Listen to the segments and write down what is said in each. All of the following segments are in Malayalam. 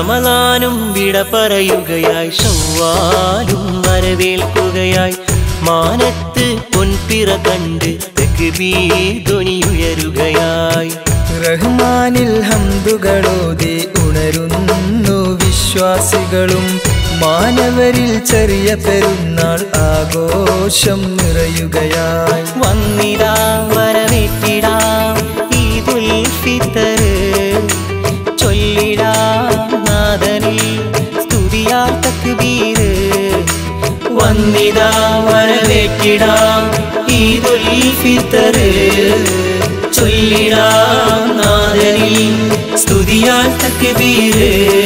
റമലാനും വിട പറയുകയായി ഷവ്വാലും വരവേൽക്കുകയായി മാനത്ത് പൊൻപിറ കണ്ട് ധ്വനിയുയരുകയായി റഹ്മാനിൽ ഹംദുകളോതി ഉണരുന്നു വിശ്വാസികളും മാനവരിൽ ചെറിയ പെരുന്നാൾ ആഘോഷം നിറയുകയായി വന്നിടാ വരവേറ്റിടാം ഈദുൽ ഫിത്തർ ചൊല്ലിടാം നാദനിൽ സ്തുതിയാ തക്ബീർ വന്നിടാ വരവേറ്റിടാം ഈദുൽ ഫിത്തർ ചൊല്ലിടാം നാദനിൽ സ്തുതിയാ തക്ബീർ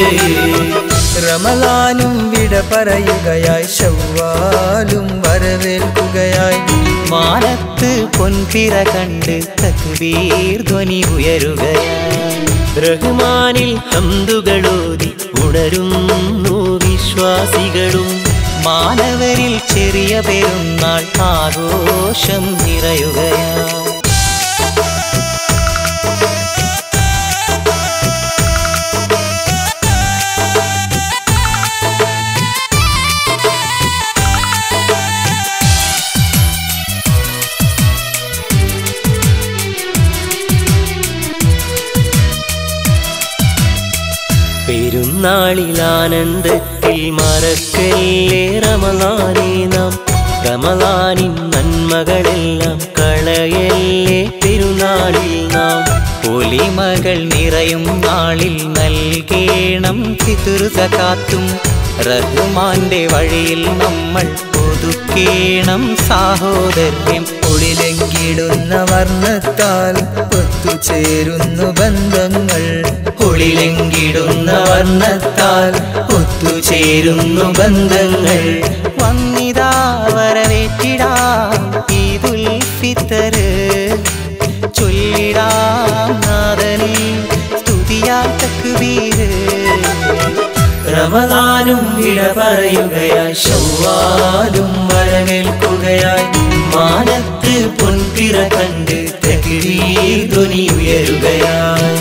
റമലാനും വിട പറയുകയായി ഷവ്വാലും വരവേൽക്കുകയായി മാനത്ത് പൊൻപിറ കണ്ട് തക്ബീർ ധ്വനി ഉയരുകയായി റഹ്മാനിൽ ഹംദുകളോതി ഉണരുന്നു വിശ്വാസികളും മാനവരിൽ ചെറിയ പെരുന്നാൾ ആഘോഷം നിറയുകയാണ് പെരുന്നാളിൽ ആനന്ദത്തിൽ മറക്കല്ലേ റമലാനെ നാം റമലാനിൻ നന്മകളെല്ലാം കളയല്ലേ പെരുന്നാളിൽ നാം പൊലിമകൾ നിറയും നാളിൽ നൽകേണം ഫിതുർ സകാത്തും റഹ്മാന്റെ വഴിയിൽ നമ്മൾ ഒതുക്കേണം സാഹോദര്യം ഒളിലെങ്കിടുന്ന വർണ്ണത്താൽ ഒത്തുചേരുന്നു ബന്ധങ്ങൾ ഒളിലെങ്കിടുന്ന വർണ്ണത്താൽ ഒത്തുചേരുന്നു ബന്ധങ്ങൾ വന്നിതാ വരവേറ്റിടാം ഈദുൽ ഫിത്തർ ചൊല്ലിടാം നാദനെ സ്തുതിയാ തക്ബീർ റമദാനും വിട പറയുകയായി ഷവ്വാലും വരവേൽക്കുകയായി മാനത്ത് പൊൻപിറ കണ്ട് തകിഴീ ധ്വനി ഉയരുകയായി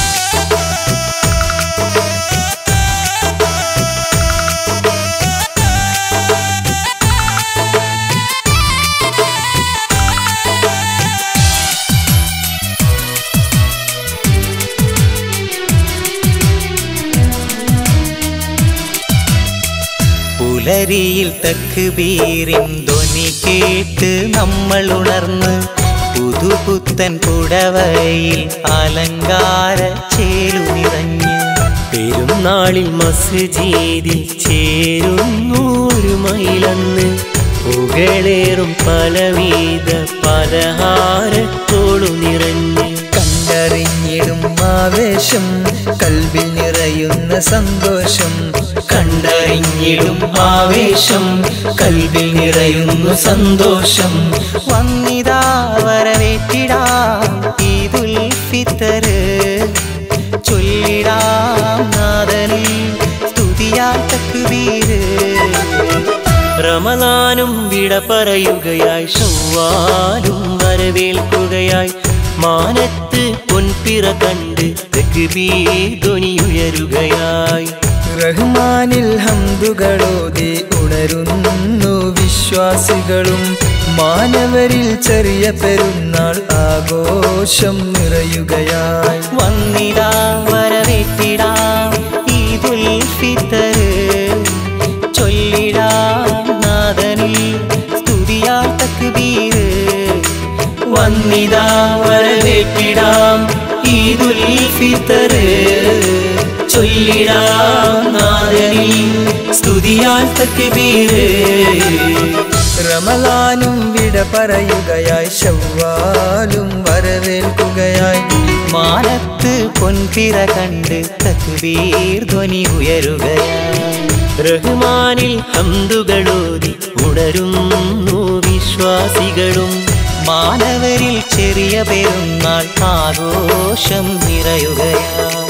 പുലരിയിൽ തക്ബീറിൻ ധ്വനി കേട്ട് നമ്മൾ ഉണർന്ന് പുതുപുത്തൻ പുടവയിൽ അലങ്കാര ചേരു നിറഞ്ഞ് പെരുന്നാളിൽ മസ്ജിദിൽ ചേരുന്നു ഒരു മയിലന്ന് പുകളേറും പലവിധ പലഹാരത്തോടു നിറഞ്ഞ് കണ്ടറിഞ്ഞിടും ആവേശം കൽവിൽ നിറയുന്ന സന്തോഷം കണ്ടറിഞ്ഞിടും ആവേശം കൽവിൽ നിറയുന്നു സന്തോഷം വന്നിതാ വരവേറ്റിടാം ഈദുൽ ഫിത്തർ ചൊല്ലിടാം നാദനിൽ സ്തുതിയാ തക്ബീർ റമലാനും വിട പറയുകയായി ഷവ്വാലും വരവേൽക്കുകയായി മാനത്ത് പൊൻപിറ കണ്ട് തക്ബീർ ധ്വനിയുയരുകയായി റഹ്മാനിൽ ഹംദുകളോതി ഉണരുന്നു വിശ്വാസികളും മാനവരിൽ ചെറിയ പെരുന്നാൾ ആഘോഷം നിറയുകയായി വന്നിടാ വരവേറ്റിടാം ഈദുൽ ഫിത്തർ ചൊല്ലിടാം നാദനിൽ സ്തുതിയാ തക്ബീർ വന്നിടാ വരവേറ്റിടാം ഈദുൽ ഫിത്തർ ചൊല്ലിടാം നാദനിൽ സ്തുതിയാ തക്ബീർ റമലാനും വിട പറയുകയായി ഷവ്വാലും വരവേൽക്കുകയായി മാനത്ത് പൊൻപിറ കണ്ട് തക്ബീർ ധ്വനി ഉയരുകയായി റഹ്മാനിൽ ഹംദുകളോതി ഉണരുന്നു വിശ്വാസികളും മാനവരിൽ ചെറിയ പെരുന്നാൾ ആഘോഷം നിറയുകയായി